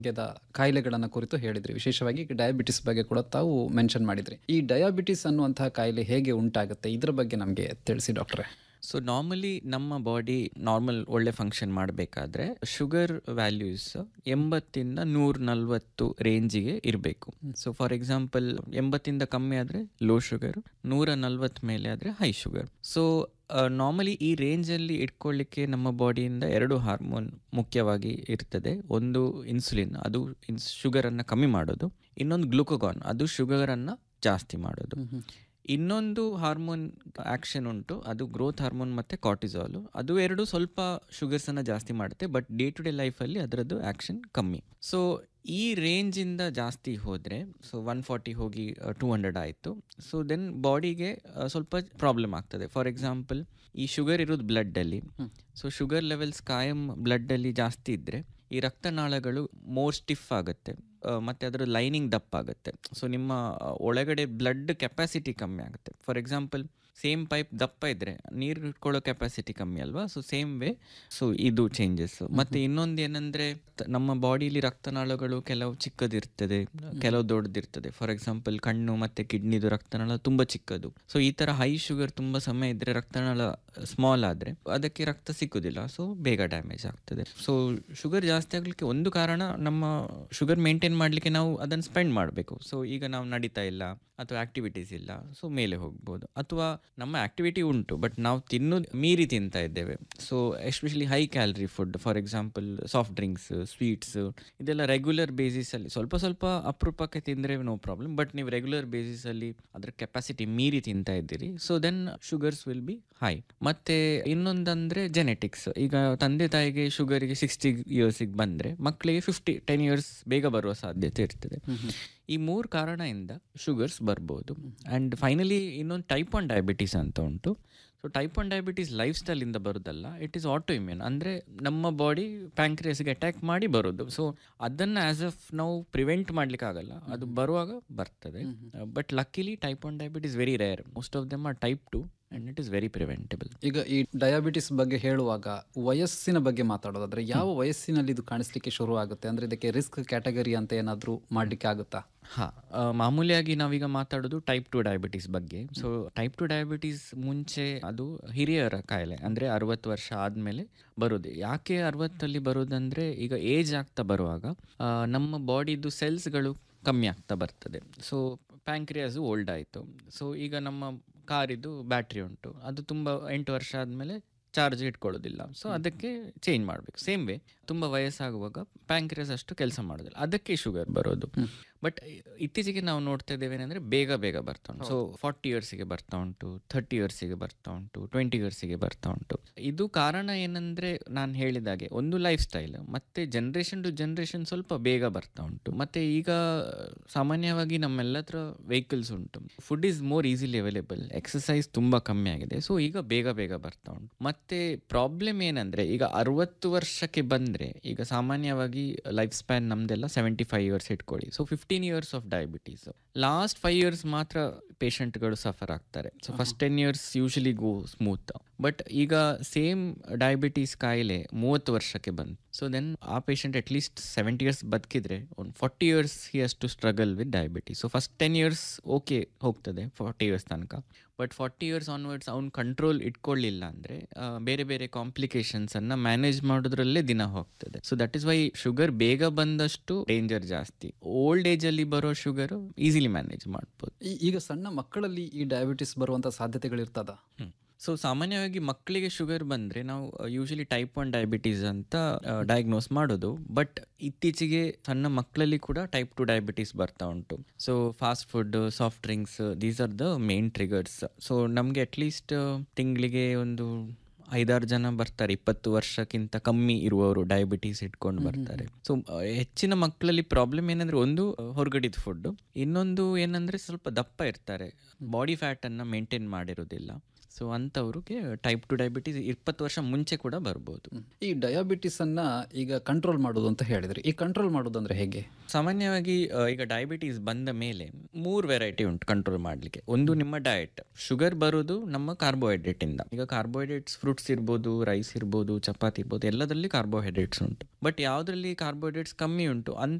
ಆರೋಗ್ಯದ ಕಾಯಿಲೆಗಳನ್ನು ಕುರಿತು ಹೇಳಿದ್ರಿ ವಿಶೇಷವಾಗಿ ಡಯಾಬಿಟಿಸ್ ಬಗ್ಗೆ ಕೂಡ ತಾವು ಮೆನ್ಷನ್ ಮಾಡಿದ್ರಿ ಈ ಡಯಾಬಿಟಿಸ್ ಅನ್ನುವಂತಹ ಕಾಯಿಲೆ ಹೇಗೆ ಉಂಟಾಗುತ್ತೆ ಇದ್ರ ಬಗ್ಗೆ ನಮಗೆ ತಿಳಿಸಿ ಡಾಕ್ಟ್ರೆ ಸೊ ನಾರ್ಮಲಿ ನಮ್ಮ ಬಾಡಿ ನಾರ್ಮಲ್ ಒಳ್ಳೆ ಫಂಕ್ಷನ್ ಮಾಡಬೇಕಾದ್ರೆ ಶುಗರ್ ವ್ಯಾಲ್ಯೂಸ್ ಎಂಬತ್ತಿಂದ ನೂರ ನಲ್ವತ್ತು ರೇಂಜಿಗೆ ಇರಬೇಕು ಸೊ ಫಾರ್ ಎಕ್ಸಾಂಪಲ್ ಎಂಬತ್ತಿಂದ ಕಮ್ಮಿ ಆದರೆ ಲೋ ಶುಗರ್ ನೂರ ನಲ್ವತ್ತು ಮೇಲೆ ಆದರೆ ಹೈ ಶುಗರ್ ಸೊ ನಾರ್ಮಲಿ ಈ ರೇಂಜಲ್ಲಿ ಇಟ್ಕೊಳ್ಳಿಕ್ಕೆ ನಮ್ಮ ಬಾಡಿಯಿಂದ ಎರಡು ಹಾರ್ಮೋನ್ ಮುಖ್ಯವಾಗಿ ಇರ್ತದೆ ಒಂದು ಇನ್ಸುಲಿನ್ ಅದು ಇನ್ಸ್ ಶುಗರನ್ನು ಕಮ್ಮಿ ಮಾಡೋದು ಇನ್ನೊಂದು ಗ್ಲುಕೋಗಾನ್ ಅದು ಶುಗರನ್ನು ಜಾಸ್ತಿ ಮಾಡೋದು ಇನ್ನೊಂದು ಹಾರ್ಮೋನ್ ಆಕ್ಷನ್ ಉಂಟು ಅದು ಗ್ರೋತ್ ಹಾರ್ಮೋನ್ ಮತ್ತು ಕಾರ್ಟಿಸಾಲು ಅದು ಎರಡು ಸ್ವಲ್ಪ ಶುಗರ್ಸನ್ನು ಜಾಸ್ತಿ ಮಾಡುತ್ತೆ ಬಟ್ ಡೇ ಟು ಡೇ ಲೈಫಲ್ಲಿ ಅದರದ್ದು ಆಕ್ಷನ್ ಕಮ್ಮಿ ಸೊ ಈ ರೇಂಜಿಂದ ಜಾಸ್ತಿ ಹೋದರೆ ಸೊ ಒನ್ ಫಾರ್ಟಿ ಹೋಗಿ ಟೂ ಹಂಡ್ರೆಡ್ ಆಯಿತು ಸೊ ದೆನ್ ಬಾಡಿಗೆ ಸ್ವಲ್ಪ ಪ್ರಾಬ್ಲಮ್ ಆಗ್ತದೆ ಫಾರ್ ಎಕ್ಸಾಂಪಲ್ ಈ ಶುಗರ್ ಇರೋದು ಬ್ಲಡ್ಡಲ್ಲಿ ಸೊ ಶುಗರ್ ಲೆವೆಲ್ಸ್ ಕಾಯಂ ಬ್ಲಡ್ಡಲ್ಲಿ ಜಾಸ್ತಿ ಇದ್ದರೆ ಈ ರಕ್ತನಾಳಗಳು ಮೋರ್ ಸ್ಟಿಫ್ ಆಗುತ್ತೆ ಆ, ಮತ್ತೆ ಅದರ ಲೈನಿಂಗ್ ದಪ್ಪ ಆಗುತ್ತೆ ಸೊ ನಿಮ್ಮ ಆ, ಒಳಗಡೆ ಬ್ಲಡ್ ಕೆಪಾಸಿಟಿ ಕಮ್ಮಿ ಆಗುತ್ತೆ ಫಾರ್ ಎಕ್ಸಾಂಪಲ್ ಸೇಮ್ ಪೈಪ್ ದಪ್ಪ ಇದ್ರೆ ನೀರು ಇಟ್ಕೊಳ್ಳೋ ಕೆಪಾಸಿಟಿ ಕಮ್ಮಿ ಅಲ್ವಾ ಸೊ ಸೇಮ್ ವೇ ಸೊ ಇದು ಚೇಂಜಸ್ ಮತ್ತೆ ಇನ್ನೊಂದು ಏನಂದ್ರೆ ತ- ನಮ್ಮ ಬಾಡಿಲಿ ರಕ್ತನಾಳಗಳು ಕೆಲವು ಚಿಕ್ಕದಿರ್ತದೆ ಕೆಲವು ದೊಡ್ಡದಿರ್ತದೆ ಫಾರ್ ಎಕ್ಸಾಂಪಲ್ ಕಣ್ಣು ಮತ್ತೆ ಕಿಡ್ನಿದು ರಕ್ತನಾಳ ತುಂಬಾ ಚಿಕ್ಕದು ಸೊ ಈ ತರ ಹೈ ಶುಗರ್ ತುಂಬಾ ಸಮಯ ಇದ್ರೆ ರಕ್ತನಾಳ ಸ್ಮಾಲ್ ಆದ್ರೆ ಅದಕ್ಕೆ ರಕ್ತ ಸಿಕ್ಕುದಿಲ್ಲ ಸೊ ಬೇಗ ಡ್ಯಾಮೇಜ್ ಆಗ್ತದೆ ಸೊ ಶುಗರ್ ಜಾಸ್ತಿ ಆಗ್ಲಿಕ್ಕೆ ಒಂದು ಕಾರಣ ನಮ್ಮ ಶುಗರ್ ಮೇಂಟೈನ್ ಮಾಡ್ಲಿಕ್ಕೆ ನಾವು ಅದನ್ನು ಸ್ಪೆಂಡ್ ಮಾಡಬೇಕು ಸೊ ಈಗ ನಾವು ನಡೀತಾ ಇಲ್ಲ ಅಥವಾ ಆಕ್ಟಿವಿಟೀಸ್ ಇಲ್ಲ ಸೊ ಮೇಲೆ ಹೋಗ್ಬೋದು ಅಥವಾ ನಮ್ಮ ಆಕ್ಟಿವಿಟಿ ಉಂಟು ಬಟ್ ನಾವು ತಿನ್ನೋದು ಮೀರಿ ತಿಂತಾ ಇದ್ದೇವೆ so especially high calorie food for example soft drinks sweets ಇದೆಲ್ಲ ರೆಗ್ಯುಲರ್ ಬೇಸಿಸಲ್ಲಿ ಸ್ವಲ್ಪ ಸ್ವಲ್ಪ ಅಪರೂಪಕ್ಕೆ ತಿಂದರೆ ನೋ ಪ್ರಾಬ್ಲಮ್ ಬಟ್ ನೀವು ರೆಗ್ಯುಲರ್ ಬೇಸಿಸಲ್ಲಿ ಅದರ ಕೆಪಾಸಿಟಿ ಮೀರಿ ತಿಂತಾ ಇದ್ದೀರಿ so then sugars will be high ಮತ್ತೆ ಇನ್ನೊಂದಂದ್ರೆ ಜೆನೆಟಿಕ್ಸ್ ಈಗ ತಂದೆ ತಾಯಿಗೆ ಶುಗರ್ಗೆ ಸಿಕ್ಸ್ಟಿ ಇಯರ್ಸಿಗೆ ಬಂದರೆ ಮಕ್ಕಳಿಗೆ ಫಿಫ್ಟಿ ಟೆನ್ ಇಯರ್ಸ್ ಬೇಗ ಬರುವ ಸಾಧ್ಯತೆ ಇರ್ತದೆ ಈ ಮೂರು ಕಾರಣದಿಂದ ಶುಗರ್ಸ್ ಬರ್ಬೋದು ಆ್ಯಂಡ್ ಫೈನಲಿ ಇನ್ನೊಂದು ಟೈಪ್ ಒನ್ ಡಯಾಬಿಟೀಸ್ ಅಂತ ಉಂಟು so type one diabetes life ಸ್ಟೈಲಿಂದ ಬರೋದಲ್ಲ ಇಟ್ ಈಸ್ ಆಟೋ ಇಮ್ಯೂನ್ ಅಂದರೆ ನಮ್ಮ ಬಾಡಿ ಪ್ಯಾಂಕ್ರಿಯಸ್ಗೆ ಅಟ್ಯಾಕ್ ಮಾಡಿ ಬರೋದು ಸೊ ಅದನ್ನು ಆ್ಯಸ್ ಅಫ್ ನಾವು ಪ್ರಿವೆಂಟ್ ಮಾಡ್ಲಿಕ್ಕೆ ಆಗಲ್ಲ ಅದು ಬರುವಾಗ ಬರ್ತದೆ but luckily type one diabetes very rare most of them are type two and it is very preventable ಈಗ ಈ ಡಯಾಬಿಟಿಸ್ ಬಗ್ಗೆ ಹೇಳುವಾಗ ವಯಸ್ಸಿನ ಬಗ್ಗೆ ಮಾತಾಡೋದಾದ್ರೆ ಯಾವ ವಯಸ್ಸಿನಲ್ಲಿ ಇದು ಕಾಣಿಸ್ಲಿಕ್ಕೆ ಶುರು ಆಗುತ್ತೆ ಅಂದ್ರೆ ಇದಕ್ಕೆ ರಿಸ್ಕ್ ಕ್ಯಾಟಗರಿ ಅಂತ ಏನಾದರೂ ಮಾಡ್ಲಿಕ್ಕೆ ಆಗುತ್ತಾ ಹಾಂ ಮಾಮೂಲಿಯಾಗಿ ನಾವೀಗ ಮಾತಾಡೋದು ಟೈಪ್ ಟು ಡಯಾಬಿಟೀಸ್ ಬಗ್ಗೆ ಸೊ ಟೈಪ್ ಟು ಡಯಾಬಿಟೀಸ್ ಮುಂಚೆ ಅದು ಹಿರಿಯರ ಕಾಯಿಲೆ ಅಂದರೆ ಅರವತ್ತು ವರ್ಷ ಆದಮೇಲೆ ಬರೋದು ಯಾಕೆ ಅರವತ್ತಲ್ಲಿ ಬರೋದಂದರೆ ಈಗ ಏಜ್ ಆಗ್ತಾ ಬರುವಾಗ ಆ, ನಮ್ಮ ಬಾಡಿದು ಸೆಲ್ಸ್ಗಳು ಕಮ್ಮಿ ಆಗ್ತಾ ಬರ್ತದೆ ಸೊ ಪ್ಯಾಂಕ್ರಿಯಾಸು ಓಲ್ಡ್ ಆಯಿತು ಸೊ ಈಗ ನಮ್ಮ ಕಾರಿದು ಬ್ಯಾಟ್ರಿ ಉಂಟು ಅದು ತುಂಬ ಎಂಟು ವರ್ಷ ಆದಮೇಲೆ ಚಾರ್ಜ್ ಇಟ್ಕೊಳ್ಳೋದಿಲ್ಲ ಸೊ ಅದಕ್ಕೆ ಚೇಂಜ್ ಮಾಡಬೇಕು ಸೇಮ್ ವೇ ತುಂಬ ವಯಸ್ಸಾಗುವಾಗ ಪ್ಯಾಂಕ್ರಿಯಸ್ ಅಷ್ಟು ಕೆಲಸ ಮಾಡೋದಿಲ್ಲ ಅದಕ್ಕೆ ಶುಗರ್ ಬರೋದು ಬಟ್ ಇತ್ತೀಚೆಗೆ ನಾವು ನೋಡ್ತಾ ಇದ್ದೇವೆ ಏನಂದ್ರೆ ಬೇಗ ಬೇಗ ಬರ್ತಾ ಉಂಟು ಸೊ ಫಾರ್ಟಿ ಇಯರ್ಸಿಗೆ ಬರ್ತಾ ಉಂಟು ಥರ್ಟಿ ಇಯರ್ಸಿಗೆ ಬರ್ತಾ ಉಂಟು ಟ್ವೆಂಟಿ ಇಯರ್ಸಿಗೆ ಬರ್ತಾ ಉಂಟು ಇದು ಕಾರಣ ಏನಂದ್ರೆ ನಾನು ಹೇಳಿದಾಗೆ ಒಂದು ಲೈಫ್ ಸ್ಟೈಲ್ ಮತ್ತೆ ಜನರೇಷನ್ ಟು ಜನರೇಷನ್ ಸ್ವಲ್ಪ ಬೇಗ ಬರ್ತಾ ಉಂಟು ಮತ್ತೆ ಈಗ ಸಾಮಾನ್ಯವಾಗಿ ನಮ್ಮೆಲ್ಲ ಹತ್ರ ವೆಹಿಕಲ್ಸ್ ಉಂಟು food is more easily available exercise ತುಂಬಾ ಕಮ್ಮಿ ಆಗಿದೆ ಸೊ ಈಗ ಬೇಗ ಬೇಗ ಬರ್ತಾ ಉಂಟು ಮತ್ತೆ ಪ್ರಾಬ್ಲಮ್ ಏನಂದ್ರೆ ಈಗ ಅರವತ್ತು ವರ್ಷಕ್ಕೆ ಬಂದ್ರೆ ಈಗ ಸಾಮಾನ್ಯವಾಗಿ ಲೈಫ್ ಸ್ಪ್ಯಾನ್ ನಮ್ದೆಲ್ಲ ಸೆವೆಂಟಿ ಫೈವ್ ಇಯರ್ಸ್ ಇಟ್ಕೊಳ್ಳಿ so fifteen years of diabetes last five years ಮಾತ್ರ ಪೇಷಂಟ್ಗಳು ಸಫರ್ ಆಗ್ತಾರೆ so first ten years usually go smooth but ಈಗ ಸೇಮ್ ಡಯಾಬಿಟೀಸ್ ಕಾಯಿಲೆ ಮೂವತ್ತು ವರ್ಷಕ್ಕೆ ಬಂತು ಸೊ ದೆನ್ ಆ patient at least seventy years ಬದುಕಿದ್ರೆ ಒಂದು forty years he has to struggle with diabetes so first ten years okay ಹೋಗ್ತದೆ ಫಾರ್ಟಿ ಇಯರ್ಸ್ ತನಕ ಬಟ್ ಫಾರ್ಟಿ ಇಯರ್ಸ್ ಆನ್ವರ್ಡ್ಸ್ ಅವ್ನು ಕಂಟ್ರೋಲ್ ಇಟ್ಕೊಳ್ಳಿಲ್ಲ ಅಂದರೆ ಬೇರೆ ಬೇರೆ ಕಾಂಪ್ಲಿಕೇಶನ್ಸನ್ನು ಮ್ಯಾನೇಜ್ ಮಾಡೋದ್ರಲ್ಲೇ ದಿನ ಹೋಗ್ತದೆ so that is why sugar ಬೇಗ ಬಂದಷ್ಟು ಡೇಂಜರ್ ಜಾಸ್ತಿ ಓಲ್ಡ್ ಏಜಲ್ಲಿ ಬರೋ ಶುಗರು ಈಸಿಲಿ ಮ್ಯಾನೇಜ್ ಮಾಡ್ಬೋದು ಈ- ಈಗ ಸಣ್ಣ ಮಕ್ಕಳಲ್ಲಿ ಈ ಡಯಾಬಿಟಿಸ್ ಬರುವಂತ ಸಾಧ್ಯತೆಗಳಿರ್ತದ ಸೊ ಸಾಮಾನ್ಯವಾಗಿ ಮಕ್ಕಳಿಗೆ ಶುಗರ್ ಬಂದರೆ ನಾವು ಯೂಶಲಿ ಟೈಪ್ ಒನ್ ಡಯಾಬಿಟೀಸ್ ಅಂತ ಡಯಾಗ್ನೋಸ್ ಮಾಡೋದು ಬಟ್ ಇತ್ತೀಚೆಗೆ ಸಣ್ಣ ಮಕ್ಕಳಲ್ಲಿ ಕೂಡ ಟೈಪ್ ಟು ಡಯಾಬಿಟೀಸ್ ಬರ್ತಾ ಉಂಟು so fast food soft drinks these are the main triggers so ನಮಗೆ ಅಟ್ಲೀಸ್ಟ್ ತಿಂಗಳಿಗೆ ಒಂದು ಐದಾರು ಜನ ಬರ್ತಾರೆ ಇಪ್ಪತ್ತು ವರ್ಷಕ್ಕಿಂತ ಕಮ್ಮಿ ಇರುವವರು ಡಯಾಬಿಟೀಸ್ ಇಟ್ಕೊಂಡು ಬರ್ತಾರೆ ಸೊ ಹೆಚ್ಚಿನ ಮಕ್ಕಳಲ್ಲಿ ಪ್ರಾಬ್ಲಮ್ ಏನಂದ್ರೆ ಒಂದು ಹೊರಗಡಿದ ಫುಡ್ ಇನ್ನೊಂದು ಏನಂದ್ರೆ ಸ್ವಲ್ಪ ದಪ್ಪ ಇರ್ತಾರೆ ಬಾಡಿ ಫ್ಯಾಟ್ ಅನ್ನ ಮೇಂಟೈನ್ ಮಾಡಿರೋದಿಲ್ಲ ಸೊ ಅಂಥವ್ರಿಗೆ ಟೈಪ್ ಟು ಡಯಾಬಿಟೀಸ್ ಇಪ್ಪತ್ತು ವರ್ಷ ಮುಂಚೆ ಕೂಡ ಬರ್ಬೋದು ಈ ಡಯಾಬಿಟಿಸ್ ಅನ್ನ ಈಗ ಕಂಟ್ರೋಲ್ ಮಾಡೋದು ಅಂತ ಹೇಳಿದ್ರಿ ಈ ಕಂಟ್ರೋಲ್ ಮಾಡೋದು ಅಂದ್ರೆ ಹೇಗೆ ಸಾಮಾನ್ಯವಾಗಿ ಆ, ಈಗ ಡಯಾಬಿಟೀಸ್ ಬಂದ ಮೇಲೆ ಮೂರು ವೆರೈಟಿ ಉಂಟು ಕಂಟ್ರೋಲ್ ಮಾಡಲಿಕ್ಕೆ ಒಂದು ನಿಮ್ಮ ಡಯಟ್ ಶುಗರ್ ಬರೋದು ನಮ್ಮ ಕಾರ್ಬೋಹೈಡ್ರೇಟ್ ಇಂದ ಈಗ ಕಾರ್ಬೋಹೈಡ್ರೇಟ್ಸ್ ಫ್ರೂಟ್ಸ್ ಇರ್ಬೋದು ರೈಸ್ ಇರ್ಬೋದು ಚಪಾತಿ ಇರ್ಬೋದು ಎಲ್ಲದರಲ್ಲಿ ಕಾರ್ಬೋಹೈಡ್ರೇಟ್ಸ್ ಉಂಟು ಬಟ್ ಯಾವುದ್ರಲ್ಲಿ ಕಾರ್ಬೋಹೈಡ್ರೇಟ್ಸ್ ಕಮ್ಮಿ ಉಂಟು